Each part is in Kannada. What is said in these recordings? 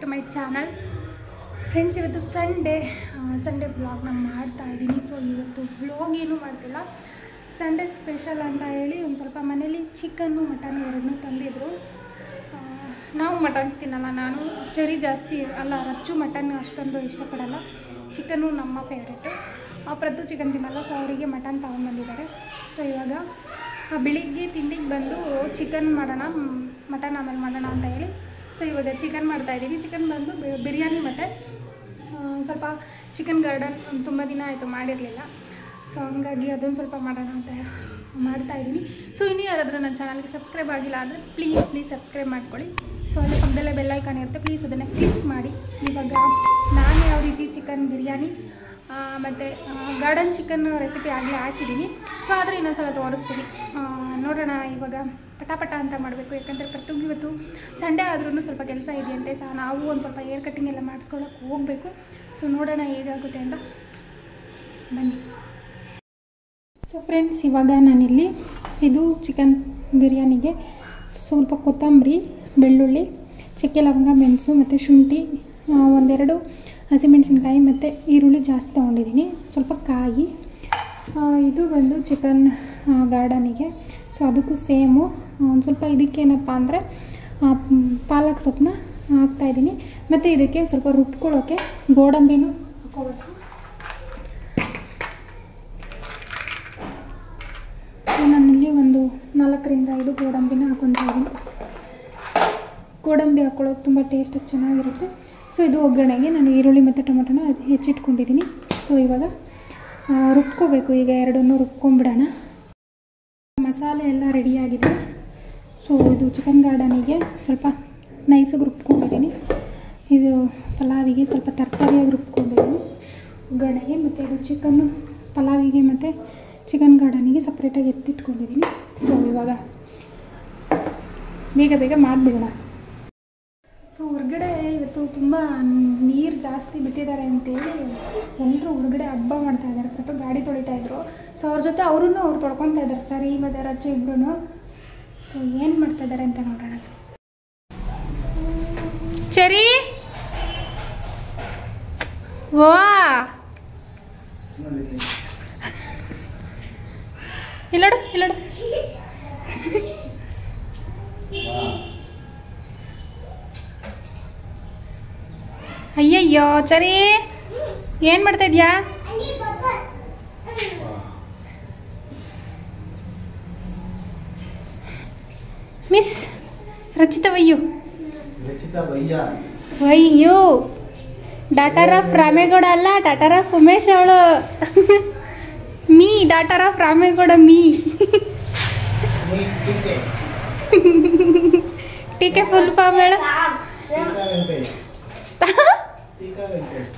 ಟು ಮೈ ಚಾನಲ್ ಫ್ರೆಂಡ್ಸ್ ಇವತ್ತು ಸಂಡೇ ಸಂಡೇ ಬ್ಲಾಗ್ನ ಮಾಡ್ತಾ ಇದ್ದೀನಿ ಸೊ ಇವತ್ತು ವ್ಲಾಗ್ ಏನೂ ಮಾಡ್ತಿಲ್ಲ ಸಂಡೇ ಸ್ಪೆಷಲ್ ಅಂತ ಹೇಳಿ ಒಂದು ಸ್ವಲ್ಪ ಮನೇಲಿ ಚಿಕನ್ನು ಮಟನ್ ಎರಡನ್ನೂ ತಂದಿದ್ರು ಆ, ನಾವು ಮಟನ್ ತಿನ್ನಲ್ಲ ನಾನು ಚರಿ ಜಾಸ್ತಿ ಅಲ್ಲ ರಚ್ಚು ಮಟನ್ ಅಷ್ಟೊಂದು ಇಷ್ಟಪಡಲ್ಲ ಚಿಕನ್ನು ನಮ್ಮ ಫೇವ್ರೇಟು ಪ್ರತು ಚಿಕನ್ ತಿನ್ನಲ್ಲ ಸೊ ಅವರಿಗೆ ಮಟನ್ ತೊಗೊಂಡ್ಬಂದಿದ್ದಾರೆ ಸೊ ಇವಾಗ ಆ, ಬೆಳಿಗ್ಗೆ ತಿಂಡಿಗೆ ಬಂದು ಚಿಕನ್ ಮಾಡೋಣ ಮಟನ್ ಆಮೇಲೆ ಮಾಡೋಣ ಅಂತ ಹೇಳಿ ಸೊ ಇವಾಗ ಚಿಕನ್ ಮಾಡ್ತಾಯಿದ್ದೀನಿ ಚಿಕನ್ ಬಂದು ಬಿ- ಬಿರಿಯಾನಿ ಮತ್ತು ಸ್ವಲ್ಪ ಚಿಕನ್ ಗಾರ್ಡನ್ ತುಂಬ ದಿನ ಆಯಿತು ಮಾಡಿರಲಿಲ್ಲ ಸೊ ಹಂಗಾಗಿ ಅದೊಂದು ಸ್ವಲ್ಪ ಮಾಡೋಣ ಅಂತ ಮಾಡ್ತಾ ಇದ್ದೀನಿ ಸೊ ಇನ್ನೂ ಯಾರಾದರೂ ನನ್ನ ಚಾನಲ್ಗೆ ಸಬ್ಸ್ಕ್ರೈಬ್ ಆಗಿಲ್ಲ ಅಂದರೆ ಪ್ಲೀಸ್ ಪ್ಲೀಸ್ ಸಬ್ಸ್ಕ್ರೈಬ್ ಮಾಡ್ಕೊಳ್ಳಿ ಸೊ ಅಲ್ಲಿ ಪಕ್ಕದಲ್ಲೇ ಬೆಲ್ಲೈಕಾನ್ ಇರುತ್ತೆ ಪ್ಲೀಸ್ ಅದನ್ನು ಕ್ಲಿಕ್ ಮಾಡಿ ಇವಾಗ ನಾನು ಯಾವ ರೀತಿ ಚಿಕನ್ ಬಿರಿಯಾನಿ ಮತ್ತು ಗಾರ್ಡನ್ ಚಿಕನ್ ರೆಸಿಪಿ ಆಗಲೇ ಹಾಕಿದ್ದೀನಿ ಸೊ ಆದರೆ ಇನ್ನೊಂದ್ಸಲ ತೋರಿಸ್ತೀನಿ ಆ, ನೋಡೋಣ ಇವಾಗ ಪಟಾಪಟ ಅಂತ ಮಾಡಬೇಕು ಯಾಕಂದರೆ ಪ್ರತಿಯೊಬ್ಬ ಇವತ್ತು ಸಂಡೇ ಆದ್ರೂ ಸ್ವಲ್ಪ ಕೆಲಸ ಇದೆಯಂತೆ ಸಹ ನಾವು ಒಂದು ಸ್ವಲ್ಪ ಏರ್ ಕಟ್ಟಿಂಗ್ ಎಲ್ಲ ಮಾಡಿಸ್ಕೊಳ್ಳೋಕೆ ಹೋಗಬೇಕು ಸೊ ನೋಡೋಣ ಹೇಗಾಗುತ್ತೆ ಅಂತ ಬನ್ನಿ ಸೊ ಫ್ರೆಂಡ್ಸ್ ಇವಾಗ ನಾನಿಲ್ಲಿ ಇದು ಚಿಕನ್ ಬಿರಿಯಾನಿಗೆ ಸ್ವಲ್ಪ ಕೊತ್ತಂಬರಿ ಬೆಳ್ಳುಳ್ಳಿ ಚಕ್ಕೆ ಲವಂಗ ಮೆಣಸು ಮತ್ತು ಶುಂಠಿ ಆ, ಒಂದೆರಡು ಹಸಿಮೆಣಸಿನ್ಕಾಯಿ ಮತ್ತು ಈರುಳ್ಳಿ ಜಾಸ್ತಿ ತೊಗೊಂಡಿದ್ದೀನಿ ಸ್ವಲ್ಪ ಕಾಯಿ ಆ, ಇದು ಬಂದು ಚಿಕನ್ ಗಾರ್ಡನಿಗೆ ಸೊ ಅದಕ್ಕೂ ಸೇಮು ಒಂದು ಸ್ವಲ್ಪ ಇದಕ್ಕೇನಪ್ಪ ಅಂದರೆ ಪಾಲಕ್ ಸೊಪ್ಪನ್ನ ಹಾಕ್ತಾಯಿದ್ದೀನಿ ಮತ್ತು ಇದಕ್ಕೆ ಸ್ವಲ್ಪ ರುಬ್ಕೊಳ್ಳೋಕ್ಕೆ ಗೋಡಂಬಿನೂ ಹಾಕ್ಕೋಬೇಕು ಸೊ ನಾನಿಲ್ಲಿ ಒಂದು ನಾಲ್ಕರಿಂದ ಐದು ಗೋಡಂಬಿನ ಹಾಕೊತಾ ಇದ್ದೀನಿ ಗೋಡಂಬಿ ಹಾಕ್ಕೊಳ್ಳೋದು ತುಂಬ ಟೇಸ್ಟ್ ಚೆನ್ನಾಗಿರುತ್ತೆ ಸೊ ಇದು ಒಗ್ಗರಣೆಗೆ ನಾನು ಈರುಳ್ಳಿ ಮತ್ತು ಟೊಮೊಟೊನ ಅದು ಹೆಚ್ಚಿಟ್ಕೊಂಡಿದ್ದೀನಿ ಸೊ ಇವಾಗ ಆ, ರುಬ್ಕೋಬೇಕು ಈಗ ಎರಡನ್ನೂ ರುಬ್ಕೊಂಡ್ಬಿಡೋಣ ಮಸಾಲೆ ಎಲ್ಲ ರೆಡಿಯಾಗಿದೆ ಸೊ ಇದು ಚಿಕನ್ ಗಾರ್ಡನಿಗೆ ಸ್ವಲ್ಪ ನೈಸಾಗಿ ರುಬ್ಕೊಂಡಿದ್ದೀನಿ ಇದು ಪಲಾವಿಗೆ ಸ್ವಲ್ಪ ತರಕಾರಿಯಾಗಿ ರುಬ್ಕೊಂಡಿದ್ದೀನಿ ಒಗ್ಗರಣೆಗೆ ಮತ್ತು ಇದು ಚಿಕನ್ನು ಪಲಾವಿಗೆ ಮತ್ತು ಚಿಕನ್ ಗಾರ್ಡನಿಗೆ ಸಪ್ರೇಟಾಗಿ ಎತ್ತಿಟ್ಕೊಂಡಿದ್ದೀನಿ ಸೊ ಇವಾಗ ಬೇಗ ಬೇಗ ಮಾಡಿಬಿಡೋಣ ಸೊ ಹೊರಗಡೆ ಇವತ್ತು ತುಂಬ ನೀರು ಜಾಸ್ತಿ ಬಿಟ್ಟಿದ್ದಾರೆ ಅಂತೇಳಿ ಎಲ್ಲರೂ ಹೊರಗಡೆ ಹಬ್ಬ ಮಾಡ್ತಾ ಇದ್ದಾರೆ ಪ್ರತಿ ಗಾಡಿ ತೊಳಿತಾ ಇದ್ರು ಸೊ ಅವ್ರ ಜೊತೆ ಅವರು ಅವ್ರು ತೊಳ್ಕೊತಾ ಇದ್ದಾರೆ ಚರಿ ಮತ್ತು ರಚ್ಚು ಇಬ್ರು ಸೊ ಏನು ಮಾಡ್ತಾ ಇದ್ದಾರೆ ಅಂತ ನೋಡೋಣ ಚರಿ ವಾ ಇಲ್ಲೋಡು ಇಲ್ಲೋಡು ಅಯ್ಯಯ್ಯೋ ಚರಿ ಏನು ಮಾಡ್ತಾ ಇದ್ಯಾ ಮಿಸ್ ರಚಿತ ವಯ್ಯು ರಚಿತಾ ಭಯ್ಯ ವಯ್ಯು ಡಾಟರ್ ಆಫ್ ರಾಮೇಗೌಡ ಅಲ್ಲ ಡಾಟರ್ ಆಫ್ ಉಮೇಶ್ ಅವಳು me daughter of Ramegowda me ನೀ ಟೀಕೆ ಟೀಕೆ ಫುಲ್ ಫಾರ್ಮ್ ಹೇಳು ಟೀಕಾ ವೆಂಕಟೇಶ್ ಟೀಕಾ ವೆಂಕಟೇಶ್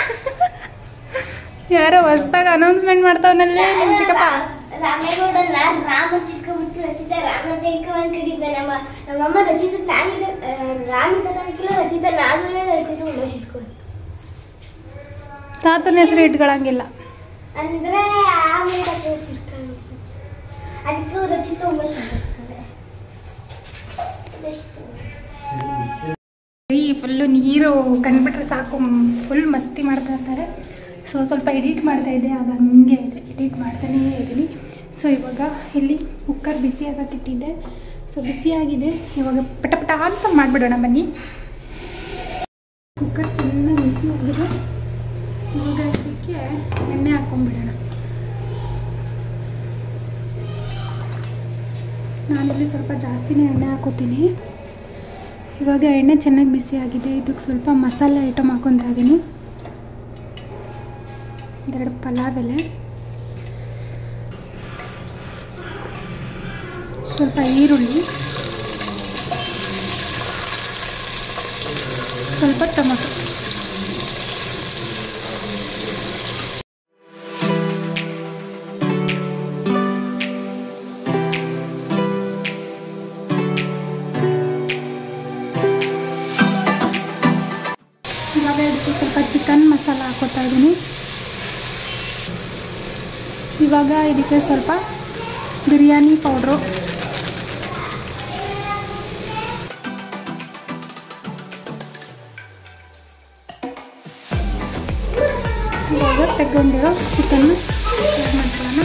ಯಾರೋ ಹೊಸ್ದಾಗ ಅನೌನ್ಸ್ಮೆಂಟ್ ಮಾಡ್ತಾವನಲ್ಲೇ ನಿಮ್ಮ ಚಿಕ್ಕಪ್ಪ ರಾಮೇಗೌಡನ ರಾಮ ತಿಳ್ಕೊಬಿಟ್ಟು ರಚಿತ ರಾಮ ಅಂತ ಇಟ್ಕೊಂಡ್ಬಿಟ್ಟಿದ್ದ ನಮ್ಮ ನಮ್ಮಮ್ಮ ರಚಿತ ತಾನಿದ ರಾಮ ಇಟ್ಕೊಂಡಿಲ್ಲ ರಚಿತ ನಾಗನೇ ರಚಿತ ಉಮೇಶ್ ಇಟ್ಕೊಂಡು ತಾತನ ಹೆಸರು ಇಟ್ಕೊಳಂಗಿಲ್ಲ ಅಂದ್ರೆ ಆಮೇಲೆ ಇಟ್ಕೊಂಡು ಅದಕ್ಕೆ ರಚಿತ ಉಮೇಶ್ ಇಟ್ಕೊಳ್ತಾರೆ ಅದೆಷ್ಟು ಈ ಫುಲ್ಲು ನೀರು ಕಂಡ್ಬಿಟ್ರೆ ಸಾಕು ಫುಲ್ ಮಸ್ತಿ ಮಾಡ್ತಾ ಇರ್ತಾರೆ ಸೊ ಸ್ವಲ್ಪ ಎಡಿಟ್ ಮಾಡ್ತಾ ಇದ್ದೆ ಅದು ಹಂಗೆ ಇದೆ ಎಡಿಟ್ ಮಾಡ್ತಾನೇ ಇದ್ದೀನಿ ಸೊ ಇವಾಗ ಇಲ್ಲಿ ಕುಕ್ಕರ್ ಬಿಸಿ ಆಗಕ್ಕಿಟ್ಟಿದ್ದೆ ಸೊ ಬಿಸಿಯಾಗಿದೆ ಇವಾಗ ಪಟ ಪಟ ಅಂತ ಮಾಡಿಬಿಡೋಣ ಬನ್ನಿ ಕುಕ್ಕರ್ ಚೆನ್ನಾಗಿ ಬಿಸಿ ಆಗಿದೆ ಇವಾಗ ಇದಕ್ಕೆ ಎಣ್ಣೆ ಹಾಕ್ಕೊಂಡ್ಬಿಡೋಣ ನಾನಿಲ್ಲಿ ಸ್ವಲ್ಪ ಜಾಸ್ತಿನೇ ಎಣ್ಣೆ ಹಾಕೋತೀನಿ ಇವಾಗ ಎಣ್ಣೆ ಚೆನ್ನಾಗಿ ಬಿಸಿ ಆಗಿದೆ ಇದಕ್ಕೆ ಸ್ವಲ್ಪ ಮಸಾಲೆ ಐಟಮ್ ಹಾಕೊತಾ ಇದ್ದೀನಿ ಎರಡು ಪಲಾವ್ ಎಲೆ ಸ್ವಲ್ಪ ಈರುಳ್ಳಿ ಸ್ವಲ್ಪ ಟೊಮೊಟೊ ಇವಾಗ ಇದಕ್ಕೆ ಸ್ವಲ್ಪ ಚಿಕನ್ ಮಸಾಲ ಹಾಕೋತಾ ಇದ್ದೀನಿ ಇವಾಗ ಇದಕ್ಕೆ ಸ್ವಲ್ಪ ಬಿರಿಯಾನಿ ಪೌಡ್ರು ಇವಾಗ ತೆಗೊಂಡಿರೋ ಚಿಕನ್ನ ಆ್ಯಡ್ ಮಾಡ್ಕೊಳ್ಳೋಣ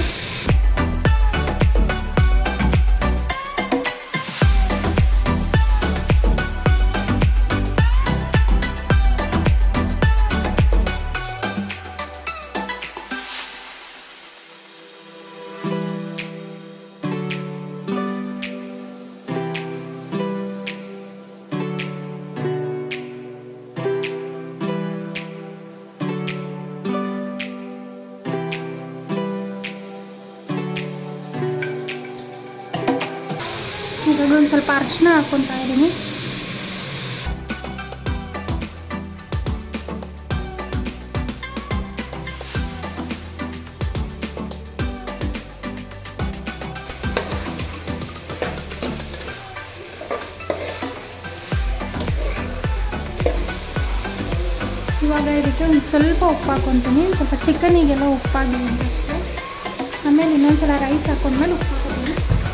ಇವಾಗ ಒಂದು ಸ್ವಲ್ಪ ಅರಿಶಿನ ಹಾಕ್ಕೊತಾ ಇದ್ದೀನಿ ಇವಾಗ ಇದಕ್ಕೆ ಒಂದು ಸ್ವಲ್ಪ ಉಪ್ಪು ಹಾಕ್ಕೊತೀನಿ ಸ್ವಲ್ಪ ಚಿಕನಿಗೆಲ್ಲ ಉಪ್ಪಾಗಿದೆ ಅಷ್ಟೇ ಆಮೇಲೆ ಇನ್ನೊಂದ್ಸಲ ರೈಸ್ ಹಾಕೊಂಡ್ಮೇಲೆ ಉಪ್ಪು ಹಾಕೋತೀನಿ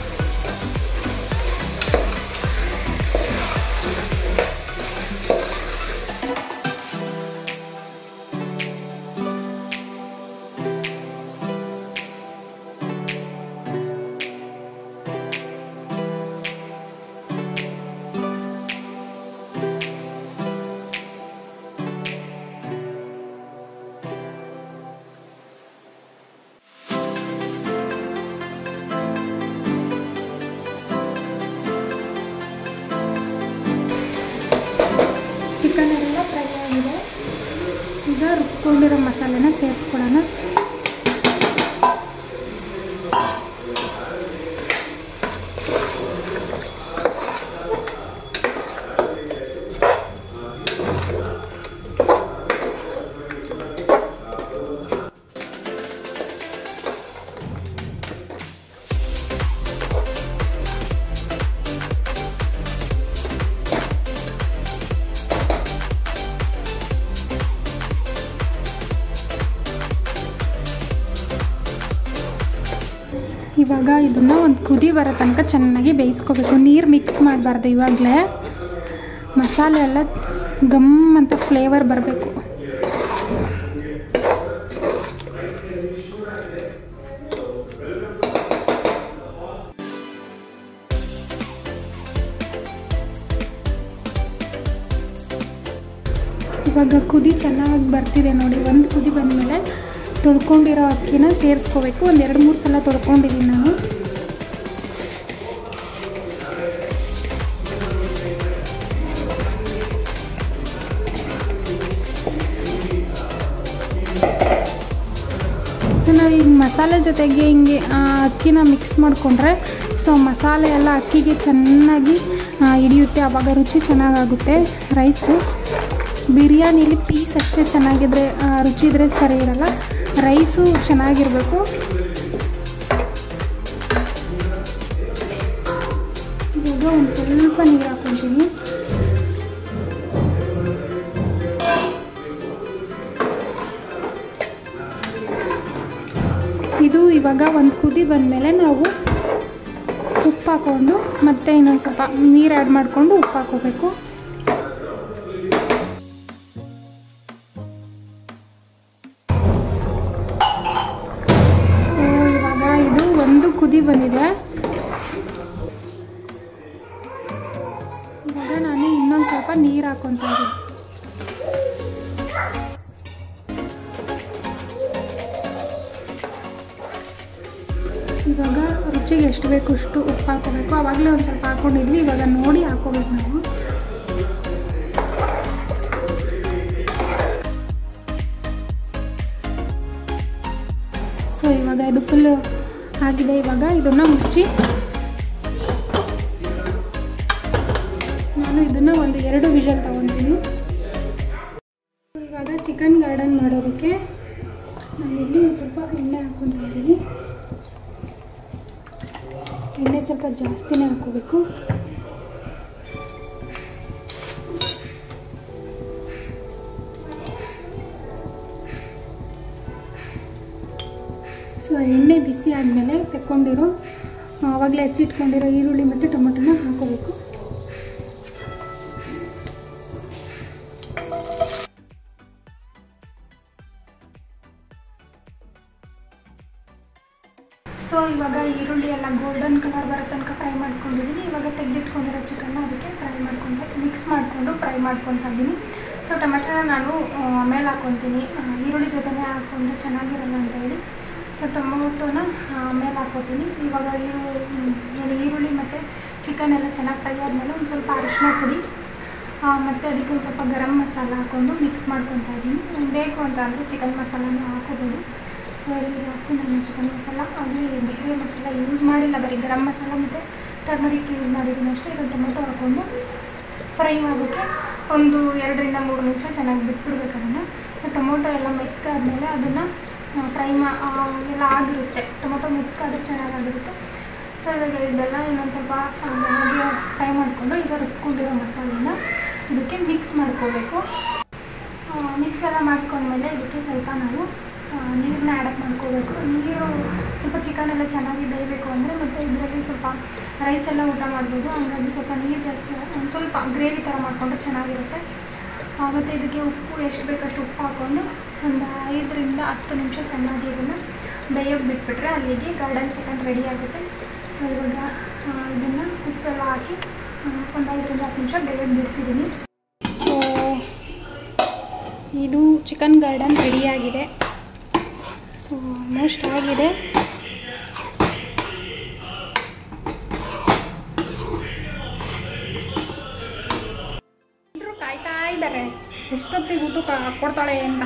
ಚಿಕನ್ ಎಲ್ಲ ಫ್ರೈ ಆಗಿದೆ ಈಗ ರುಬ್ಕೊಂಡಿರೋ ಮಸಾಲೆನ ಸೇರಿಸ್ಕೊಳ್ಳೋಣ ಇವಾಗ ಇದನ್ನ ಒಂದು ಕುದಿ ಬರೋ ತನಕ ಚೆನ್ನಾಗಿ ಬೇಯಿಸ್ಕೋಬೇಕು ನೀರು ಮಿಕ್ಸ್ ಮಾಡಬಾರ್ದು ಇವಾಗಲೇ ಮಸಾಲೆ ಎಲ್ಲ ಗಮ್ ಅಂತ ಫ್ಲೇವರ್ ಬರಬೇಕು ಇವಾಗ ಕುದಿ ಚೆನ್ನಾಗಿ ಬರ್ತಿದೆ ನೋಡಿ ಒಂದು ಕುದಿ ಬಂದಮೇಲೆ ತೊಳ್ಕೊಂಡಿರೋ ಅಕ್ಕಿನ ಸೇರಿಸ್ಕೋಬೇಕು ಒಂದು ಎರಡು ಮೂರು ಸಲ ತೊಳ್ಕೊಂಡಿದ್ದೀನಿ ನಾನು ಸೊ ನಾವು ಈಗ ಮಸಾಲೆ ಜೊತೆಗೆ ಹಿಂಗೆ ಆ, ಅಕ್ಕಿನ ಮಿಕ್ಸ್ ಮಾಡಿಕೊಂಡ್ರೆ ಸೊ ಮಸಾಲೆ ಎಲ್ಲ ಅಕ್ಕಿಗೆ ಚೆನ್ನಾಗಿ ಆ, ಹಿಡಿಯುತ್ತೆ ಆವಾಗ ರುಚಿ ಚೆನ್ನಾಗಾಗುತ್ತೆ ರೈಸು ಬಿರಿಯಾನಿಲಿ ಪೀಸ್ ಅಷ್ಟೇ ಚೆನ್ನಾಗಿದ್ರೆ ಆ, ರುಚಿ ಇದ್ರೆ ಸರಿ ಇರಲ್ಲ ರೈಸು ಚೆನ್ನಾಗಿರಬೇಕು ಇವಾಗ ಒಂದು ಸ್ವಲ್ಪ ನೀರು ಹಾಕ್ಕೊತೀನಿ ಇದು ಇವಾಗ ಒಂದು ಕುದಿ ಬಂದಮೇಲೆ ನಾವು ಉಪ್ಪು ಹಾಕ್ಕೊಂಡು ಮತ್ತೆ ಇನ್ನೊಂದು ಸ್ವಲ್ಪ ನೀರು ಆ್ಯಡ್ ಮಾಡಿಕೊಂಡು ಉಪ್ಪು ಹಾಕೋಬೇಕು ಸೊ ಇವಾಗ ಇದು ಒಂದು ಕುದಿ ಬಂದಿದೆ ಇವಾಗ ನಾನು ಇನ್ನೊಂದು ಸ್ವಲ್ಪ ನೀರು ಹಾಕ್ಕೊತಾ ಇದ್ದೀನಿ ಇವಾಗ ರುಚಿಗೆ ಎಷ್ಟು ಬೇಕು ಅಷ್ಟು ಉಪ್ಪು ಹಾಕೋಬೇಕು ಆವಾಗಲೇ ಒಂದು ಸ್ವಲ್ಪ ಹಾಕ್ಕೊಂಡಿದ್ವಿ ಇವಾಗ ನೋಡಿ ಹಾಕೋಬೇಕು ನಾವು ಸೊ ಇವಾಗ ಇದು ಫುಲ್ ಆಗಿದೆ ಇವಾಗ ಇದನ್ನು ಮುಚ್ಚಿ ನಾನು ಇದನ್ನು ಒಂದು ಎರಡು ವಿಷಲ್ ತಗೊತೀನಿ ಇವಾಗ ಚಿಕನ್ ಗಾರ್ಡನ್ ಮಾಡೋದಕ್ಕೆ ನಾನಿಲ್ಲಿ ಒಂದು ಸ್ವಲ್ಪ ಎಣ್ಣೆ ಹಾಕ್ಕೊತಾ ಇದ್ದೀನಿ ಎಣ್ಣೆ ಸ್ವಲ್ಪ ಜಾಸ್ತಿನೇ ಹಾಕೋಬೇಕು ಸೊ ಎಣ್ಣೆ ಬಿಸಿ ಆದಮೇಲೆ ತೆಕ್ಕೊಂಡಿರೋ ಆವಾಗಲೇ ಹೆಚ್ಚಿಟ್ಕೊಂಡಿರೋ ಈರುಳ್ಳಿ ಮತ್ತು ಟೊಮೊಟೊನ ಹಾಕೋಬೇಕು ಸೊ ಇವಾಗ ಈರುಳ್ಳಿ ಎಲ್ಲ ಗೋಲ್ಡನ್ ಕಲರ್ ಬರೋ ತನಕ ಫ್ರೈ ಮಾಡ್ಕೊಂಡಿದ್ದೀನಿ ಇವಾಗ ತೆಗೆದಿಟ್ಕೊಂಡಿರೋ ಚಿಕನ್ನ ಅದಕ್ಕೆ ಫ್ರೈ ಮಾಡ್ಕೊಂಡು ಮಿಕ್ಸ್ ಮಾಡಿಕೊಂಡು ಫ್ರೈ ಮಾಡ್ಕೊತಾ ಇದ್ದೀನಿ ಸೊ ಟೊಮೆಟೊನ ನಾನು ಆ, ಆಮೇಲೆ ಹಾಕ್ಕೊತೀನಿ ಆ, ಈರುಳ್ಳಿ ಜೊತೆನೇ ಹಾಕ್ಕೊಂಡ್ರೆ ಚೆನ್ನಾಗಿರಲ್ಲ ಅಂತ ಹೇಳಿ ಸೊ ಟೊಮೊಟೊನ ಆಮೇಲೆ ಹಾಕ್ಕೊತೀನಿ ಇವಾಗ ಈರುಳ್ಳಿ ಏನು ಈರುಳ್ಳಿ ಮತ್ತು ಚಿಕನ್ ಎಲ್ಲ ಚೆನ್ನಾಗಿ ಫ್ರೈ ಆದಮೇಲೆ ಒಂದು ಸ್ವಲ್ಪ ಅರಿಶಿನ ಪುಡಿ ಮತ್ತು ಅದಕ್ಕೆ ಒಂದು ಸ್ವಲ್ಪ ಗರಂ ಮಸಾಲ ಹಾಕ್ಕೊಂಡು ಮಿಕ್ಸ್ ಮಾಡ್ಕೊತಾ ಇದ್ದೀನಿ ನಿಮ್ಗೆ ಬೇಕು ಅಂತ ಅಂದರೆ ಚಿಕನ್ ಮಸಾಲನೂ ಹಾಕೋಬೋದು ಸೊ ಇಲ್ಲಿ ಜಾಸ್ತಿ ನಾನು ಚಿಕನ್ ಮಸಾಲ ಅಲ್ಲಿ ಬೇರೆ ಮಸಾಲ ಯೂಸ್ ಮಾಡಿಲ್ಲ ಬರೀ ಗರಂ ಮಸಾಲ ಮತ್ತು ಟರ್ಮರಿಕ್ ಯೂಸ್ ಮಾಡಿದ್ದೀನಿ ಅಷ್ಟೇ ಇದು ಟೊಮೆಟೊ ಹಾಕ್ಕೊಂಡು ಫ್ರೈ ಮಾಡೋಕ್ಕೆ ಒಂದು ಎರಡರಿಂದ ಮೂರು ನಿಮಿಷ ಚೆನ್ನಾಗಿ ಬಿಟ್ಬಿಡ್ಬೇಕು ಅದನ್ನು ಸೊ ಟೊಮೊಟೊ ಎಲ್ಲ ಮೆತ್ಕಾದ್ಮೇಲೆ ಅದನ್ನು ಫ್ರೈ ಮಾ ಆ, ಎಲ್ಲ ಆಗಿರುತ್ತೆ ಟೊಮೊಟೊ ಮೆತ್ಕಾದ್ರೆ ಚೆನ್ನಾಗಾಗಿರುತ್ತೆ ಸೊ ಇವಾಗ ಇದೆಲ್ಲ ಇನ್ನೊಂದು ಸ್ವಲ್ಪ ಆ, ಹಾಗೆ ಫ್ರೈ ಮಾಡಿಕೊಂಡು ಈಗ ರುಬ್ಕೊಂಡಿರೋ ಮಸಾಲೆನ ಇದಕ್ಕೆ ಮಿಕ್ಸ್ ಮಾಡ್ಕೋಬೇಕು ಮಿಕ್ಸ್ ಎಲ್ಲ ಮಾಡ್ಕೊಂಡ್ಮೇಲೆ ಇದಕ್ಕೆ ಸ್ವಲ್ಪ ನಾವು ನೀರನ್ನ ಆ್ಯಡಪ್ ಮಾಡ್ಕೋಬೇಕು ನೀರು ಸ್ವಲ್ಪ ಚಿಕನ್ ಎಲ್ಲ ಚೆನ್ನಾಗಿ ಬೇಯಬೇಕು ಅಂದರೆ ಮತ್ತು ಇದರಲ್ಲಿ ಸ್ವಲ್ಪ ರೈಸ್ ಎಲ್ಲ ಊಟ ಮಾಡ್ಬೋದು ಹಂಗಾಗಿ ಸ್ವಲ್ಪ ನೀರು ಜಾಸ್ತಿ ಒಂದು ಸ್ವಲ್ಪ ಗ್ರೇವಿ ಥರ ಮಾಡಿಕೊಂಡ್ರೆ ಚೆನ್ನಾಗಿರುತ್ತೆ ಮತ್ತು ಇದಕ್ಕೆ ಉಪ್ಪು ಎಷ್ಟು ಬೇಕಷ್ಟು ಉಪ್ಪು ಹಾಕ್ಕೊಂಡು ಒಂದು ಐದರಿಂದ ಹತ್ತು ನಿಮಿಷ ಚೆನ್ನಾಗಿ ಇದನ್ನು ಬೇಯೋಕ್ಕೆ ಬಿಟ್ಬಿಟ್ರೆ ಅಲ್ಲಿಗೆ ಗಾರ್ಡನ್ ಚಿಕನ್ ರೆಡಿ ಆಗುತ್ತೆ ಸೊ ಇವಾಗ ಇದನ್ನು ಉಪ್ಪೆಲ್ಲ ಹಾಕಿ ಒಂದು ಐದರಿಂದ ಹತ್ತು ನಿಮಿಷ ಬೇಯೋಕ್ಕೆ ಬಿಡ್ತಿದ್ದೀನಿ ಸೊ ಇದು ಚಿಕನ್ ಗಾರ್ಡನ್ ರೆಡಿಯಾಗಿದೆ ಸೊ ಆಲ್ಮೋಸ್ಟ್ ಆಗಿದೆ ಎಲ್ರೂ ಕಾಯ್ತಾ ಇದ್ದಾರೆ ಎಷ್ಟೊತ್ತಿಗೆ ಊಟ ಕೊಡ್ತಾಳೆ ಅಂತ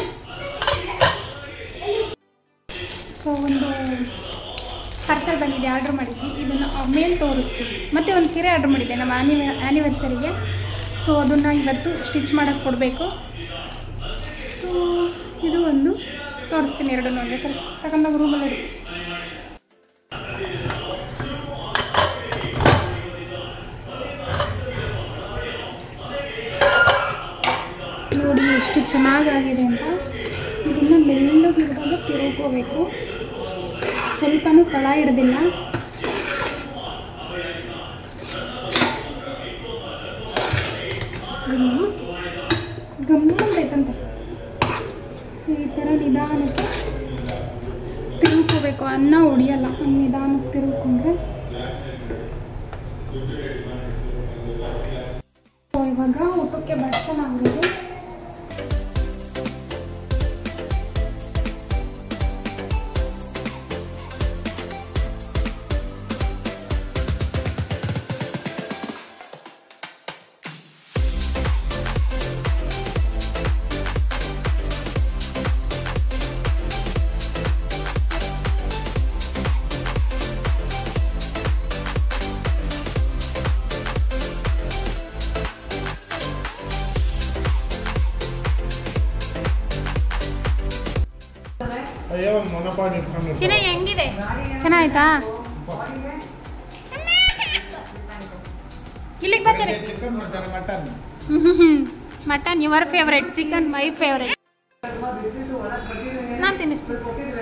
ಸೊ ಒಂದು ಪಾರ್ಸಲ್ ಬಂದಿದೆ ಆರ್ಡ್ರ್ ಮಾಡಿದ್ವಿ ಇದನ್ನು ಮೇಲೆ ತೋರಿಸ್ತೀವಿ ಮತ್ತು ಒಂದು ಸೀರೆ ಆರ್ಡ್ರ್ ಮಾಡಿದ್ದೆ ನಮ್ಮ ಆ್ಯನಿವ ಆ್ಯನಿವರ್ಸರಿಗೆ ಸೊ ಅದನ್ನು ಇವತ್ತು ಸ್ಟಿಚ್ ಮಾಡೋಕ್ಕೆ ಕೊಡಬೇಕು ಸೊ ಇದು ಒಂದು ತೋರಿಸ್ತೀನಿ ಎರಡನ್ನೂ ಒಂದೇ ಸಲ ತಗೊಂಡೋಗಿ ರೂಮಲ್ಲಿ ಇಡಿ ನೋಡಿ ಎಷ್ಟು ಚೆನ್ನಾಗಾಗಿದೆ ಅಂತ ಇದನ್ನು ಮೆಲ್ಲಗಿರುವಾಗ ತಿರುಗೋಬೇಕು ಸ್ವಲ್ಪನೂ ತಳ ಹಿಡ್ದಿಲ್ಲ ಗಮ್ಮು ಗಮ್ಮಂತೈತಂತೆ ಈ ಥರ ನಿಧಾನಕ್ಕೆ ತಿರುಗ್ಕೋಬೇಕು ಅನ್ನ ಉಡಿಯಲ್ಲ ಹಂಗ್ ನಿಧಾನಕ್ಕೆ ತಿರುಗ್ಕೊಂಡ್ರೆ ಸೊ ಇವಾಗ ಊಟಕ್ಕೆ ಬಡ್ಸೋಣ ಅವ್ರಿಗೆ ಅಯ್ಯೋ ಒಂದು ಮೊನಪಾಡಿ ಇಟ್ಕೊಂಡು ಚಿನ್ನ ಹೆಂಗಿದೆ ಚೆನ್ನಾಯ್ತಾ ಇಲ್ಲಿಗೆ ಬಾ ಚೆನ್ನ ಚಿಕನ್ ಮಾಡ್ತಾರೆ mutton mutton your favourite chicken my favourite ನಾನು ತಿನ್ನಿಸ್ತೀನಿ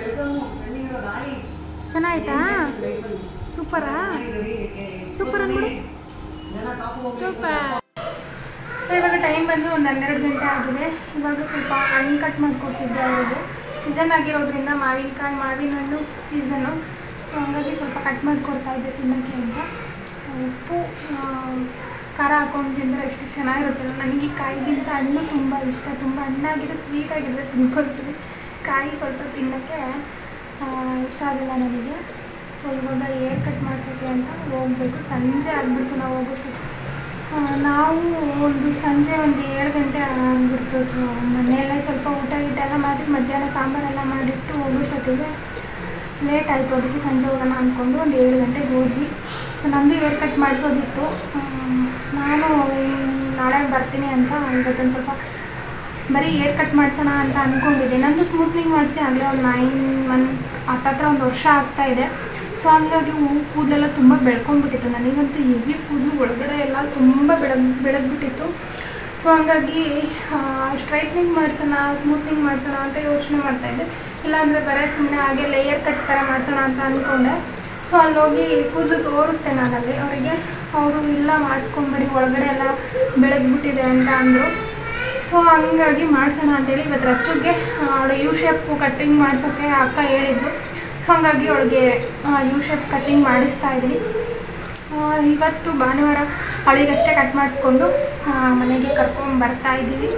ಚೆನ್ನಾಯ್ತಾ ಸೂಪರಾ ಸೂಪರ್ ಅಂದ್ಬಿಡು ಸೂಪರ್ ಸೊ ಇವಾಗ ಟೈಮ್ ಬಂದು ಒಂದು ಹನ್ನೆರಡು ಗಂಟೆ ಆಗಿದೆ ಇವಾಗ ಸ್ವಲ್ಪ ಹಣ್ಣು ಕಟ್ ಮಾಡಿಕೊಡ್ತಿದ್ದೆ ಅವರಿಗೆ ಸೀಸನ್ ಆಗಿರೋದ್ರಿಂದ ಮಾವಿನಕಾಯಿ ಮಾವಿನ ಹಣ್ಣು ಸೀಸನ್ನು ಸೊ ಹಂಗಾಗಿ ಸ್ವಲ್ಪ ಕಟ್ ಮಾಡಿಕೊಡ್ತಾ ಇದ್ದೆ ತಿನ್ನೋಕ್ಕೆ ಅಂತ ಉಪ್ಪು ಆ, ಖಾರ ಹಾಕೊಂಡು ತಿಂದರೆ ಎಷ್ಟು ಚೆನ್ನಾಗಿರುತ್ತಲ್ಲ ನನಗೆ ಈ ಕಾಯಿಗಿಂತ ಹಣ್ಣು ತುಂಬ ಇಷ್ಟ ತುಂಬ ಹಣ್ಣಾಗಿರೋ ಸ್ವೀಟ್ ಆಗಿದ್ರೆ ತಿನ್ಕೊಳ್ತೀನಿ ಕಾಯಿ ಸ್ವಲ್ಪ ತಿನ್ನೋಕ್ಕೆ ಆ, ಇಷ್ಟ ಆಗಿಲ್ಲ ನನಗೆ ಸೊ ಇವಾಗ ಏರ್ ಕಟ್ ಮಾಡ್ಸೋಕ್ಕೆ ಅಂತ ಹೋಗಬೇಕು ಸಂಜೆ ಆಗಿಬಿಡ್ತು ನಾವು ಹೋಗೋಷ್ಟು ಆ, ನಾವು ಒಂದು ಸಂಜೆ ಒಂದು ಏಳು ಗಂಟೆ ಆಗಿಬಿಡ್ತು ಸೊ ಮನೆಯಲ್ಲೇ ಸ್ವಲ್ಪ ಊಟ ಗೀಟ ಎಲ್ಲ ಮಾಡಿ ಮಧ್ಯಾಹ್ನ ಸಾಂಬಾರೆಲ್ಲ ಮಾಡಿಟ್ಟು ಹೋಗೋಷ್ಟೊತ್ತಿಗೆ ಲೇಟ್ ಆಯಿತು ಅದಕ್ಕೆ ಸಂಜೆ ಹೋಗೋಣ ಅಂದ್ಕೊಂಡು ಒಂದು ಏಳು ಗಂಟೆಗೆ ಹೋದ್ವಿ ಸೊ ನಮ್ಮದು ಏರ್ ಕಟ್ ಮಾಡಿಸೋದಿತ್ತು ನಾನು ನಾಳೆ ಬರ್ತೀನಿ ಅಂತ ಇವತ್ತೊಂದು ಸ್ವಲ್ಪ ಬರೀ ಏರ್ ಕಟ್ ಮಾಡಿಸೋಣ ಅಂತ ಅಂದ್ಕೊಂಡಿದ್ದೆ ನಂದು ಸ್ಮೂತ್ನಿಂಗ್ ಮಾಡಿಸಿ ಆಗಲೇ ಒಂದು ನೈನ್ ಮಂತ್ ಹತ್ತತ್ರ ಒಂದು ವರ್ಷ ಆಗ್ತಾ ಇದೆ ಸೊ ಹಂಗಾಗಿ ಹೂ ಕೂದಲೆಲ್ಲ ತುಂಬ ಬೆಳ್ಕೊಂಡ್ಬಿಟ್ಟಿತ್ತು ನನಗಂತೂ ಹೆವಿ ಕೂದಲು ಒಳಗಡೆ ಎಲ್ಲ ತುಂಬ ಬೆಳಗ್ ಬೆಳೆದ್ಬಿಟ್ಟಿತ್ತು ಸೊ ಹಂಗಾಗಿ ಸ್ಟ್ರೈಟ್ನಿಂಗ್ ಮಾಡಿಸೋಣ ಸ್ಮೂತ್ನಿಂಗ್ ಮಾಡಿಸೋಣ ಅಂತ ಯೋಚನೆ ಮಾಡ್ತಾಯಿದ್ದೆ ಇಲ್ಲಾಂದರೆ ಬರೀ ಸುಮ್ಮನೆ ಹಾಗೆ ಲೇಯರ್ ಕಟ್ ಥರ ಮಾಡಿಸೋಣ ಅಂತ ಅಂದ್ಕೊಂಡೆ ಸೊ ಅಲ್ಲಿ ಹೋಗಿ ಕೂದಲು ತೋರಿಸ್ದೆ ನಾನು ಅಲ್ಲಿ ಅವರಿಗೆ ಅವರು ಇಲ್ಲ ಮಾಡಿಸ್ಕೊಂಬೇಡಿ ಒಳಗಡೆ ಎಲ್ಲ ಬೆಳೆದ್ಬಿಟ್ಟಿದೆ ಅಂತ ಅಂದರು ಸೊ ಹಂಗಾಗಿ ಮಾಡ್ಸೋಣ ಅಂತೇಳಿ ಇವತ್ತು ರಚ್ಚುಗೆ ಅವಳು ಯು ಶೇಪ್ ಕಟ್ಟಿಂಗ್ ಮಾಡ್ಸೋಕ್ಕೆ ಅಕ್ಕ ಹೇಳಿದ್ರು ಸೊ ಹಂಗಾಗಿ ಅವಳಿಗೆ ಯು ಶೇಪ್ ಕಟ್ಟಿಂಗ್ ಮಾಡಿಸ್ತಾ ಇದ್ದೀನಿ ಆ, ಇವತ್ತು ಭಾನುವಾರ ಅವಳಿಗಷ್ಟೇ ಕಟ್ ಮಾಡಿಸ್ಕೊಂಡು ಆ, ಮನೆಗೆ ಕರ್ಕೊಂಡು ಬರ್ತಾ ಇದ್ದೀವಿ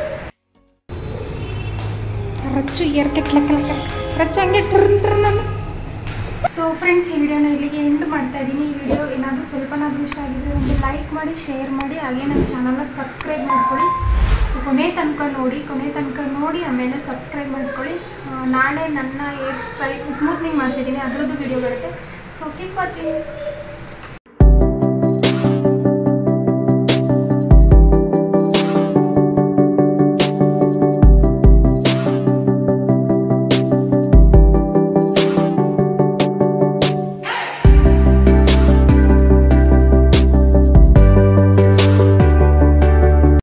ರಚ್ಚು ಎರ್ಕೆಟ್ಲಕ್ಕ ರಚ್ಚು ಹಂಗೆ ಟ್ರನ್ ಟ್ರನ್ ಅನ್ನು ಸೊ ಫ್ರೆಂಡ್ಸ್ ಈ ವಿಡಿಯೋನ ಇಲ್ಲಿಗೆ ಎಂಡ್ ಮಾಡ್ತಾ ಇದ್ದೀನಿ ಈ ವಿಡಿಯೋ ಏನಾದರೂ ಸ್ವಲ್ಪನಾದರೂ ಇಷ್ಟ ಆಗಿದ್ರೆ ಒಂದು ಲೈಕ್ ಮಾಡಿ ಶೇರ್ ಮಾಡಿ ಹಾಗೆ ನಮ್ಮ ಚಾನಲ್ನ ಸಬ್ಸ್ಕ್ರೈಬ್ ಮಾಡ್ಕೊಳ್ಳಿ ಸೊ ಕೊನೆ ತನಕ ನೋಡಿ ಕೊನೆ ತನಕ ನೋಡಿ ಆಮೇಲೆ ಸಬ್ಸ್ಕ್ರೈಬ್ ಮಾಡ್ಕೊಳ್ಳಿ ಆ, ನಾಳೆ ನನ್ನ ಏರ್ ಸ್ಟ್ರೈ ಸ್ಮೂತ್ನಿಂಗ್ ಮಾಡ್ತಿದ್ದೀನಿ ಅದರದ್ದು ವಿಡಿಯೋ ಬರುತ್ತೆ ಸೊ ಕೀಪ್ ವಾಚಿಂಗ್